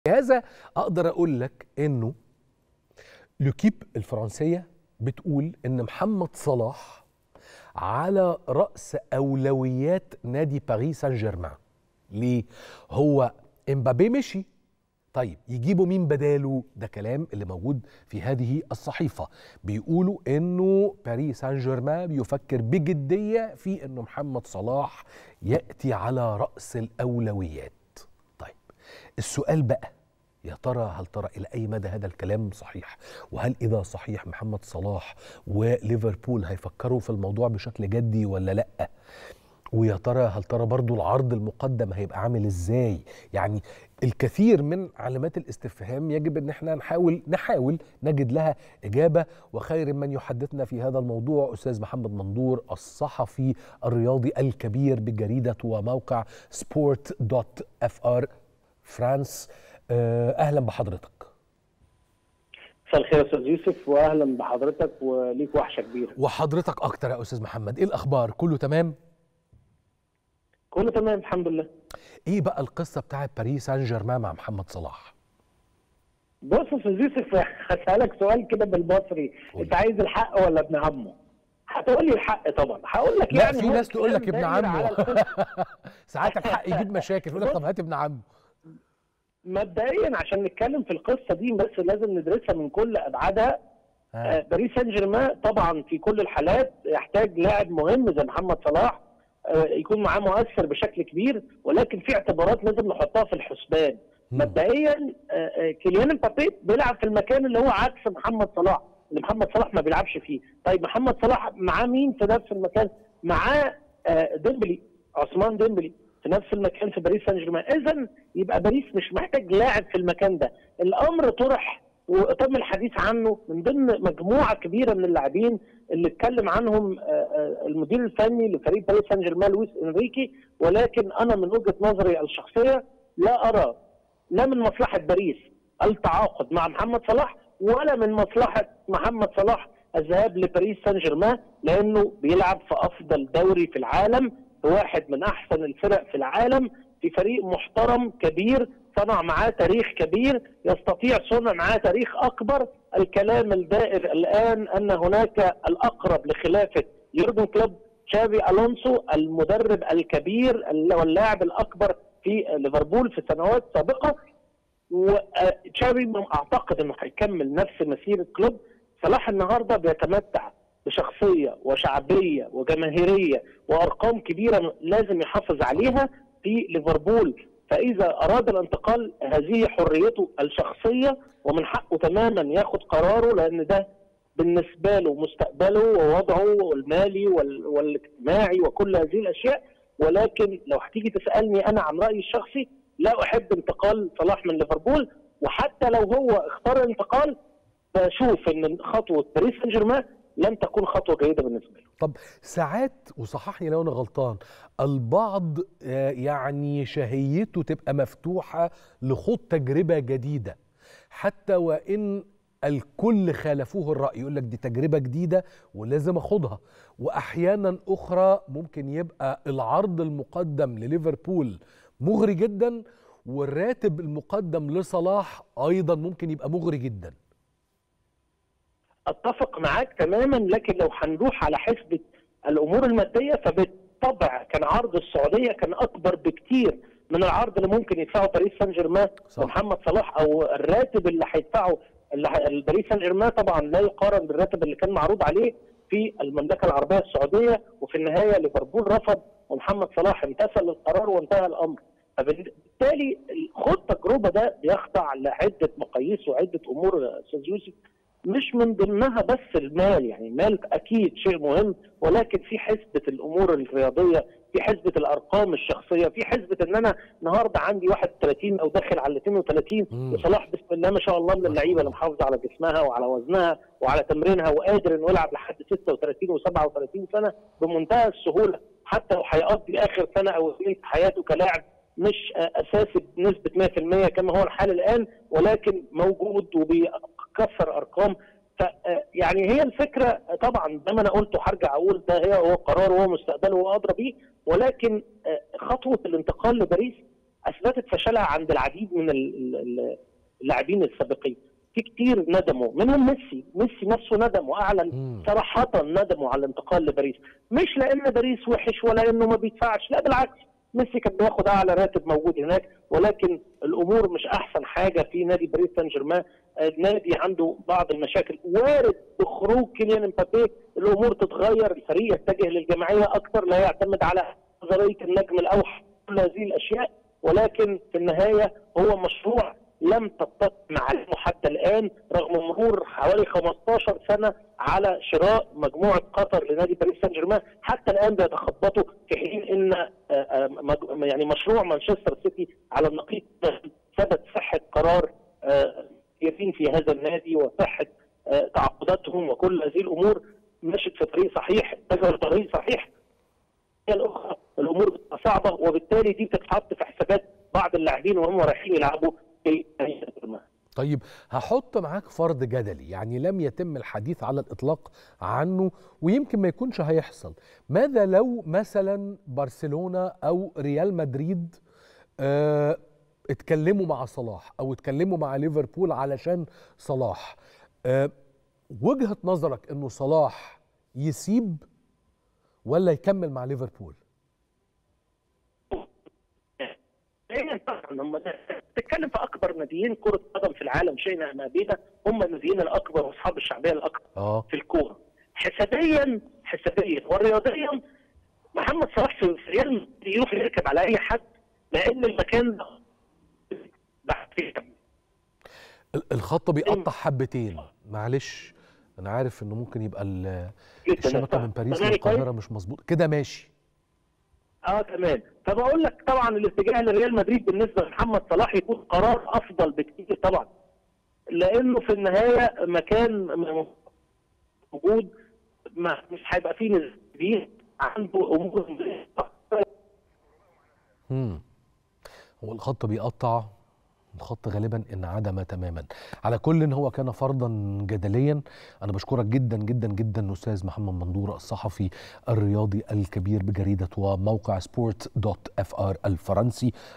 هذا اقدر اقول لك انه لوكيب الفرنسيه بتقول ان محمد صلاح على راس اولويات نادي باريس سان جيرمان ليه هو امبابي مشي طيب يجيبوا مين بداله ده كلام اللي موجود في هذه الصحيفة بيقولوا انه باريس سان جيرمان بيفكر بجدية في انه محمد صلاح يأتي على رأس الأولويات طيب السؤال بقى يا ترى هل ترى الى اي مدى هذا الكلام صحيح وهل اذا صحيح محمد صلاح وليفربول هيفكروا في الموضوع بشكل جدي ولا لا ويا ترى هل ترى برضو العرض المقدم هيبقى عامل ازاي يعني الكثير من علامات الاستفهام يجب ان احنا نحاول نحاول نجد لها اجابه وخير من يحدثنا في هذا الموضوع استاذ محمد مندور الصحفي الرياضي الكبير بجريده وموقع سبورت دوت اف ار فرانس اهلا بحضرتك مساء الخير يا استاذ يوسف واهلا بحضرتك وليك وحشه كبيره وحضرتك اكتر يا استاذ محمد ايه الاخبار كله تمام كله تمام الحمد لله ايه بقى القصه بتاعت باريس سان جيرمان مع محمد صلاح بص يا استاذ يوسف هسالك سؤال كده بالمصري انت عايز الحق ولا ابن عمه هتقول لي الحق طبعا هقول لك لا يعني في هو ناس تقول لك ابن الكلام داير عمه على القصة. ساعات الحق يجيب مشاكل يقول لك طب هات ابن عمه مبدئيا عشان نتكلم في القصه دي بس لازم ندرسها من كل ابعادها ها. آه، باريس سان جيرمان طبعا في كل الحالات يحتاج لاعب مهم زي محمد صلاح آه، يكون معاه مؤثر بشكل كبير ولكن في اعتبارات لازم نحطها في الحسبان مم. مبدئيا آه، آه، كيليان امبابي بيلعب في المكان اللي هو عكس محمد صلاح اللي محمد صلاح ما بيلعبش فيه طيب محمد صلاح معاه مين في نفس المكان معاه آه، ديمبلي عثمان ديمبلي في نفس المكان في باريس سان جيرمان اذا يبقى باريس مش محتاج لاعب في المكان ده الامر طرح وتم الحديث عنه من ضمن مجموعه كبيره من اللاعبين اللي اتكلم عنهم آه، آه، المدير الفني لفريق باريس سان جيرمان لويس انريكي ولكن انا من وجهه نظري الشخصيه لا ارى لا من مصلحه باريس التعاقد مع محمد صلاح ولا من مصلحه محمد صلاح الذهاب لباريس سان جيرمان لانه بيلعب في افضل دوري في العالم في واحد من احسن الفرق في العالم في فريق محترم كبير صنع معاه تاريخ كبير يستطيع صنع معاه تاريخ اكبر الكلام الدائر الان ان هناك الاقرب لخلافه يورجن كلوب تشافي الونسو المدرب الكبير واللاعب الاكبر في ليفربول في السنوات السابقه وتشافي اعتقد انه هيكمل نفس مسيره كلوب صلاح النهارده بيتمتع بشخصيه وشعبيه وجماهيريه وارقام كبيره لازم يحافظ عليها في ليفربول فاذا اراد الانتقال هذه حريته الشخصيه ومن حقه تماما ياخد قراره لان ده بالنسبه له مستقبله ووضعه المالي وال- والاجتماعي وكل هذه الاشياء ولكن لو هتيجي تسالني انا عن رايي الشخصي لا احب انتقال صلاح من ليفربول وحتى لو هو اختار الانتقال بشوف ان خطوه باريس سان جيرمان لن تكون خطوه جيده بالنسبه له طب ساعات وصححني لو انا غلطان البعض آه، يعني شهيته تبقى مفتوحه لخوض تجربه جديده حتى وان الكل خالفوه الراي يقول لك دي تجربه جديده ولازم اخدها واحيانا اخرى ممكن يبقى العرض المقدم لليفربول مغري جدا والراتب المقدم لصلاح ايضا ممكن يبقى مغري جدا اتفق معاك تماما لكن لو هنروح على حسبه الامور الماديه فبالطبع كان عرض السعوديه كان اكبر بكتير من العرض اللي ممكن يدفعه باريس سان جيرمان صح. ومحمد صلاح او الراتب اللي هيدفعه اللي ه- باريس سان جيرمان طبعا لا يقارن بالراتب اللي كان معروض عليه في المملكه العربيه السعوديه وفي النهايه ليفربول رفض ومحمد صلاح امتثل للقرار وانتهى الامر فبالتالي خد تجربه ده بيخضع لعده مقاييس وعده امور يا استاذ يوسف مش من ضمنها بس المال يعني المال اكيد شيء مهم ولكن في حسبه الامور الرياضيه في حسبه الارقام الشخصيه في حسبه ان انا النهارده عندي 31 او داخل على 32 مم. وصلاح بسم الله ما شاء الله من اللعيبه اللي محافظه على جسمها وعلى وزنها وعلى تمرينها وقادر انه يلعب لحد 36 و37 سنه بمنتهى السهوله حتى لو هيقضي اخر سنه او اثنين في حياته كلاعب مش آه، اساسي بنسبه 100% كما هو الحال الان ولكن موجود وبيكسر ارقام ف آه، يعني هي الفكره طبعا زي ما انا قلت وهرجع اقول ده هي هو قراره وهو مستقبله وهو ادرى بيه ولكن آه، خطوه الانتقال لباريس اثبتت فشلها عند العديد من ال- ال- ال- اللاعبين السابقين في كتير ندموا منهم ميسي ميسي نفسه ندم واعلن مم. صراحه ندموا على الانتقال لباريس مش لان باريس وحش ولا انه ما بيدفعش لا بالعكس ميسي كان بياخد اعلى راتب موجود هناك ولكن الامور مش احسن حاجه في نادي باريس سان جيرمان النادي عنده بعض المشاكل وارد بخروج كيليان امبابي الامور تتغير الفريق يتجه للجماعيه اكثر لا يعتمد على نظريه النجم الاوحد كل هذه الاشياء ولكن في النهايه هو مشروع لم تتم عليه حتى الان رغم مرور حوالي 15 سنه على شراء مجموعه قطر لنادي باريس سان جيرمان حتى الان بيتخبطوا في حين ان آه، آه، مج- يعني مشروع مانشستر سيتي على النقيض ثبت صحه قرار آه، يتم في هذا النادي وصحه آه، تعاقداتهم وكل هذه الامور مشت في طريق صحيح اتجهوا لطريق صحيح هي الاخرى الامور بتبقى صعبه وبالتالي دي بتتحط في حسابات بعض اللاعبين وهم رايحين يلعبوا في باريس سان جيرمان. طيب هحط معاك فرض جدلي يعني لم يتم الحديث على الإطلاق عنه ويمكن ما يكونش هيحصل ماذا لو مثلا برشلونة أو ريال مدريد آه اتكلموا مع صلاح أو اتكلموا مع ليفربول علشان صلاح آه وجهة نظرك أنه صلاح يسيب ولا يكمل مع ليفربول ايه طبعا هم بتتكلم في اكبر ناديين كره قدم في العالم شئنا ما بينا هم الناديين الاكبر واصحاب الشعبيه الاكبر اه في الكوره حسابيا حسابيا ورياضيا محمد صلاح في في ريال مدريد يروح يركب على اي حد لان المكان ده بعد فيه ال- الخط بيقطع حبتين معلش انا عارف انه ممكن يبقى ال- جدا الشبكه من باريس تمام، للقاهره مش مظبوط كده ماشي اه تمام فبقول لك طبعا الاتجاه لريال مدريد بالنسبه لمحمد صلاح يكون قرار افضل بكتير طبعا لانه في النهايه مكان موجود ما مش هيبقى فيه نسبيه عنده امور مم. هو الخط بيقطع الخط غالبا انعدم تماما على كل إن هو كان فرضا جدليا انا بشكرك جدا جدا جدا استاذ محمد مندور الصحفي الرياضي الكبير بجريده وموقع سبورت دوت اف ار الفرنسي